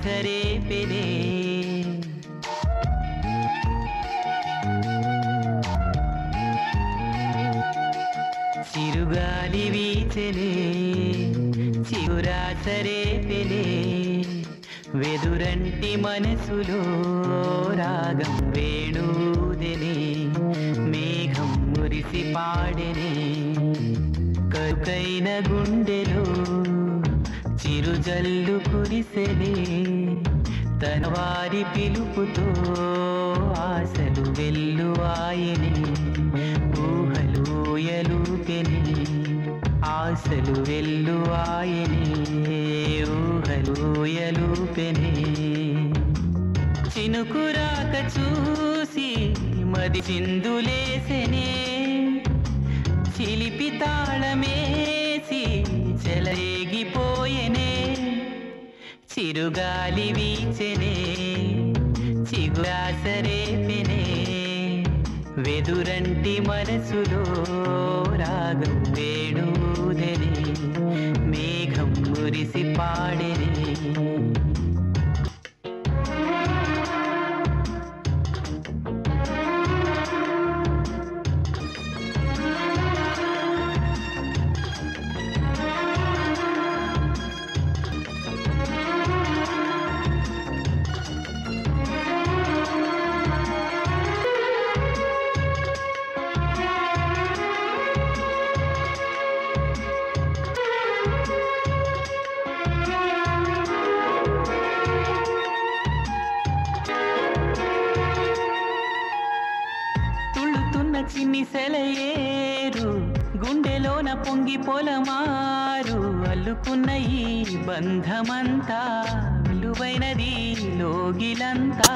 రేపెనే చిరుగాలి వీచెనే చిగురాస రేపెనే వెదురంటి మనసులో రాగం వేణుదెనే మేఘం మురిసి పాడెనే కరుకైన గుండెలో చిరుజల్లు కురిసెనే తన వారి పిలుపుతో ఆశలు వెల్లువాయని ఊహలు ఊయలూపెని ఆశలు వెల్లువాయని ఊహలు ఊయలూపెని చినుకురాక చూసి మది చిందులేసెనే చిలిపి తాళమేసి చెలరేగిపోయెనే చిరుగాలి వీచెనే చిగురాసరేపెనే వెదురంటి మనసులో రాగం వేణుదెనే మేఘం మురిసి పాడెనే తుళ్ళుతున్న చిన్ని సెలయేరు గుండెలోన పొంగి పొలమారు అల్లుకున్న ఈ బంధమంతా విలువైనది లోగిలంతా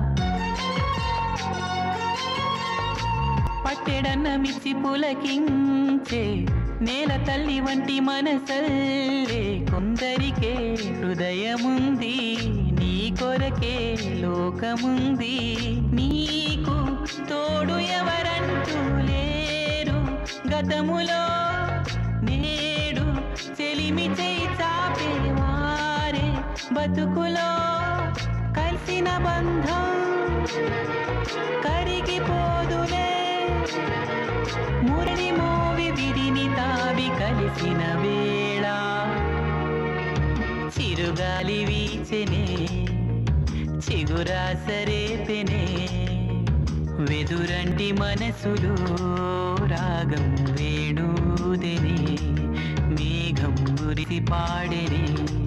పట్టెడన్న మిర్చి పులకించే నేల తల్లి వంటి మనసల్లే కొందరికే హృదయముంది నీ కొరకే లోకముంది నీకు తోడు ఎవరంటూ లేరు గతములో నేడు చెలిమి చేయి చాపేవారే బతుకులో కలిసిన బంధం కరిగిపోదులే మురళి మోవి విడిని తావి కలిసిన వేళ చిరుగాలి వీచెనే చిగురాసరేపెనే వెదురంటి మనసులో రాగం వేణుదెనే మేఘం మురిసి పాడెనే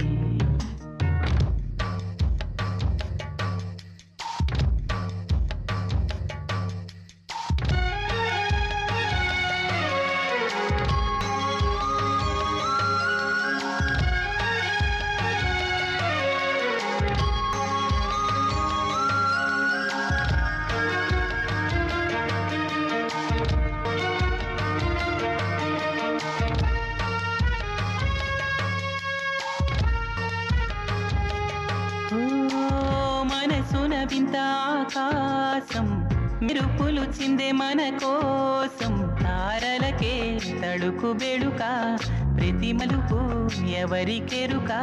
ఓ మనసున వింత ఆకాశం మెరుపులు చిందే మన కోసం తారలకే తడుకు బెడుక ప్రతి మలుపు ఎవరికెరుక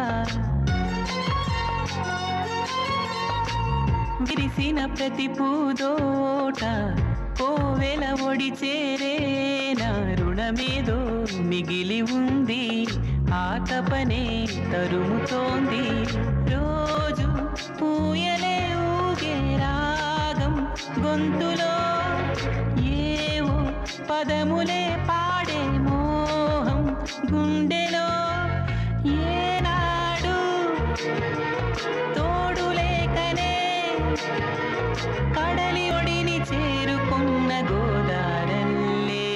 విరిసిన ప్రతి పూదోట కోవెల ఒడి చేరే నా రుణమేదో మిగిలి ఉంది ఆ తపనే తరుముతోంది రోజు పూయలే ఊగే రాగం గొంతులో ఏవో పదములే పాడే మోహం గుండెలో ఏనాడు తోడు లేకనే కడలి ఒడిని చేరుకున్న గోదారల్లే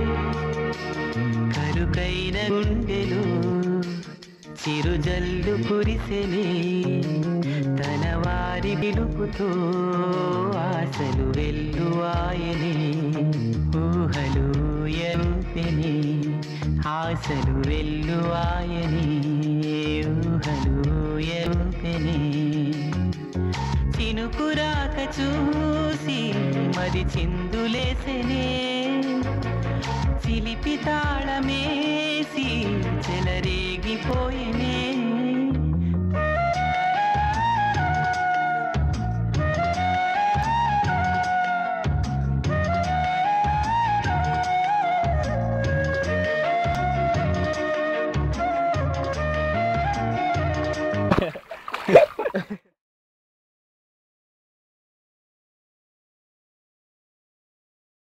కరుకైన గుండెలు చిరుజల్లు కురిసెనే తన వారి పిలుపుతో ఆశలు వెల్లువాయనే ఊహలు ఎరుపెనే ఆశలు వెల్లువాయనే ఊహలు ఎరుపెనే చినుకురాక చూసి మరి చిందులేసెనే చిలిపి తాళమే